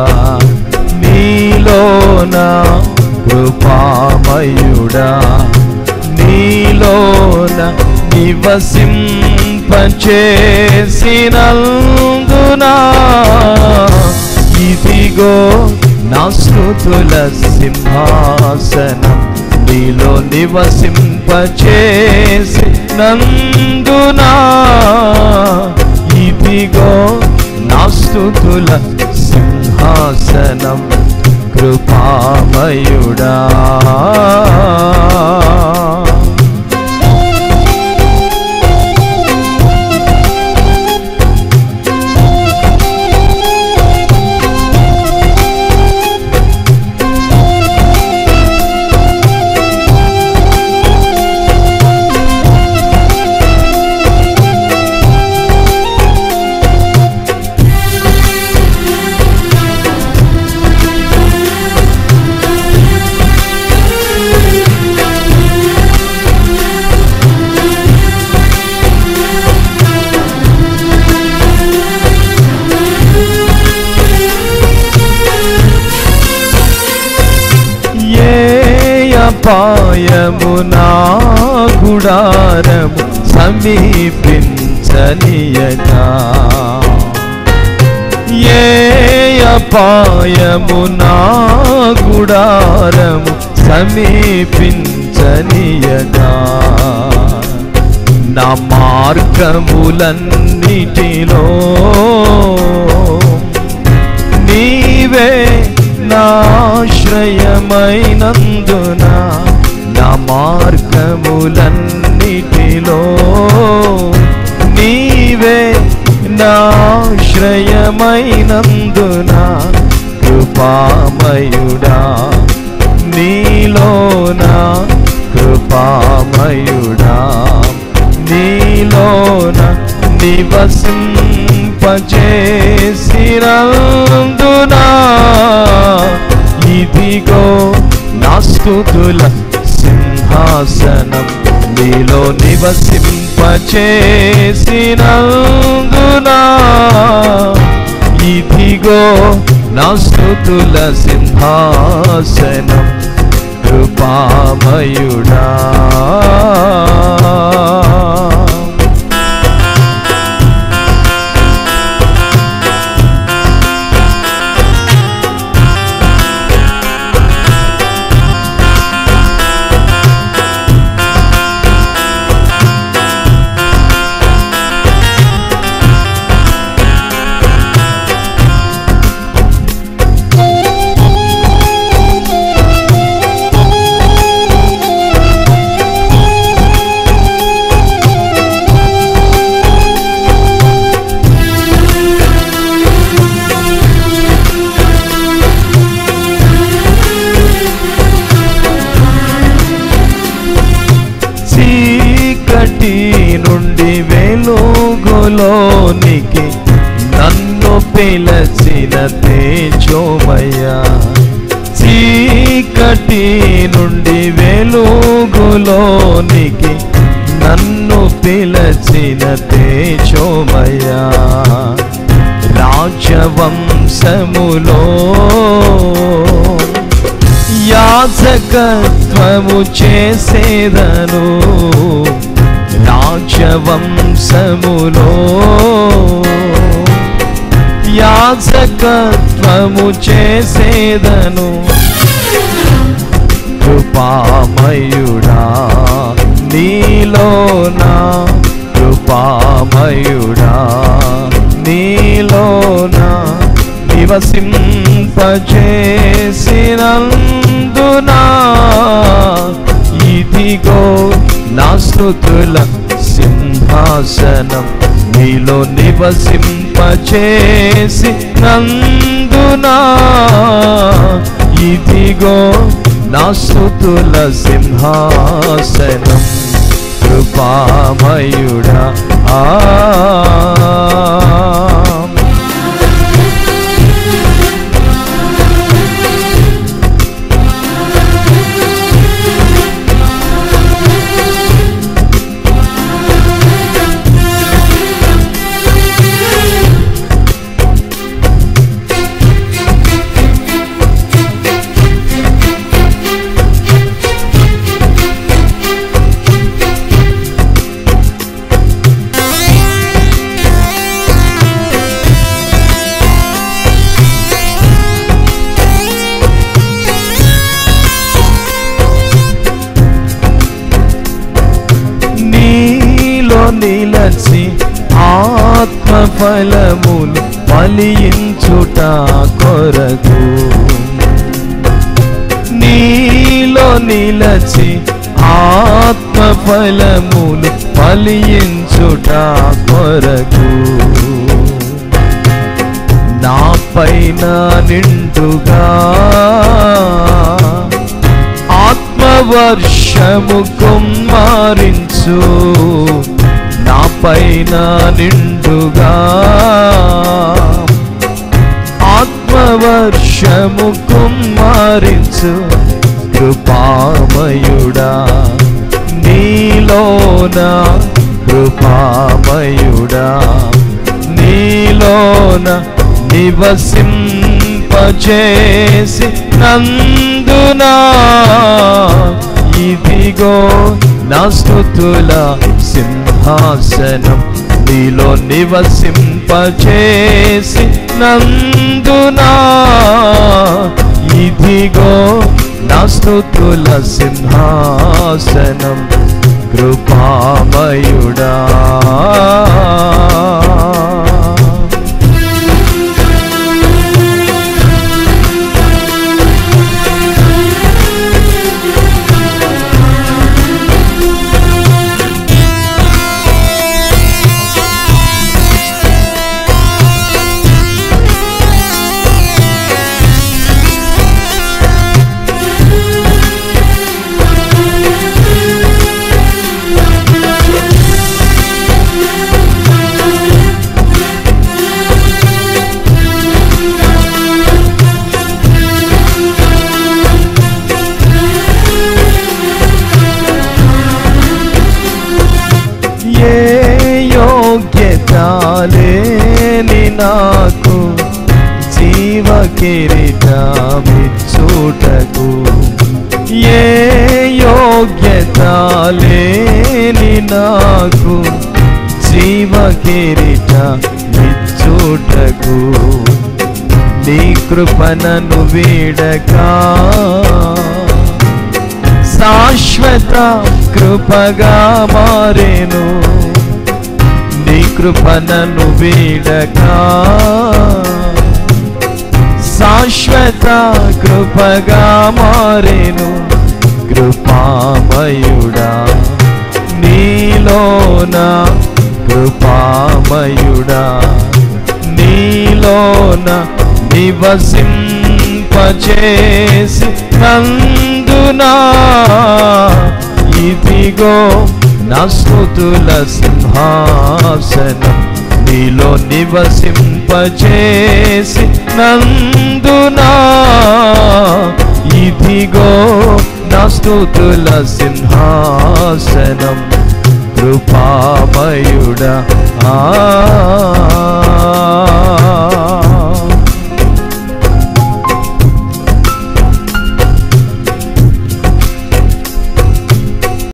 నీలోన కృపామయుడా నీలోన నివసింపచేసినందునా ఇదిగో నా స్థుతుల సింహాసనం నీలో నివసింపచేసి నందునా ఇదిగో నా స్థుతుల సింహాసనం కృపామయుడా ఏ అపాయము నా గుడారము సమీపించనియగా ఏ అపాయము నా గుడారము సమీపించనియగా నా మార్గములన్నిటిలో నీవే నాశ్రయమైనందున నా మార్గములన్నిటిలో నీవే నాశ్రయమైనందున కృపామయుడా నీలోన కృపామయుడా నీలోన నివసింపచేసినందునా ఇదిగో నా స్థుతుల సింహాసనం నీలో నివసింపచేసినందునా ఇదిగో నా స్థుతుల సింహాసనం కృపామయుడా చీకటి నుండి వెలుగులోనికి నన్ను పిలచిన తేజోమయ్యా చీకటి నుండి వెలుగులోనికి నన్ను పిలచిన తేజోమయ్యా రాజవంశములో యాజకత్వము చేసేదను రాజవంశములో యాజకత్వము చేసేదను కృపామయుడా నీలోనా కృపామయుడా నీలోనా నివసింపచేసినందునా ఇదిగో నా స్థుతుల సింహాసనం నీలో నివసింపచేసి నందునా ఇదిగో నా స్థుతుల సింహాసనం కృపామయుడా ఆ నిలచి ఆత్మ ఫలములు ఫలించుట కొరకు నీలో నిలచి ఆత్మ ఫలములు ఫలించుట కొరకు నా పైన నిండుగా ఆత్మవర్షము కుమ్మారించు నా పైన నిండుగా ఆత్మవర్షము కుమ్మారించు కృపామయుడా నీలోన కృపామయుడా నీలోన నివసింపచేసి నందునా ఇదిగో నా స్తుతుల సింహాసనం నీలో నివసింపచేసి నందునా ఇదిగో నా స్తుతుల సింహాసనం కృపామయుడా ఏ యోగ్యత లేని నాకు జీవ కిరీటమిచ్చుటకు ఏ యోగ్యత లేని నాకు జీవ కిరీటమిచ్చుటకు నీ కృపణను వీడకా శాశ్వత కృపగా మారేను నీ కృపణను వీడకా శాశ్వత కృపగా మారేను కృపామయుడా నీలోన కృపామయుడా నీలోన నివసింపచేసి నందునా ఇదిగో నా స్తుతుల సింహాసనం నీలో నివసింపచేసి నందునా ఇదిగో నా స్తుతుల సింహాసనం కృపామయుడా ఆ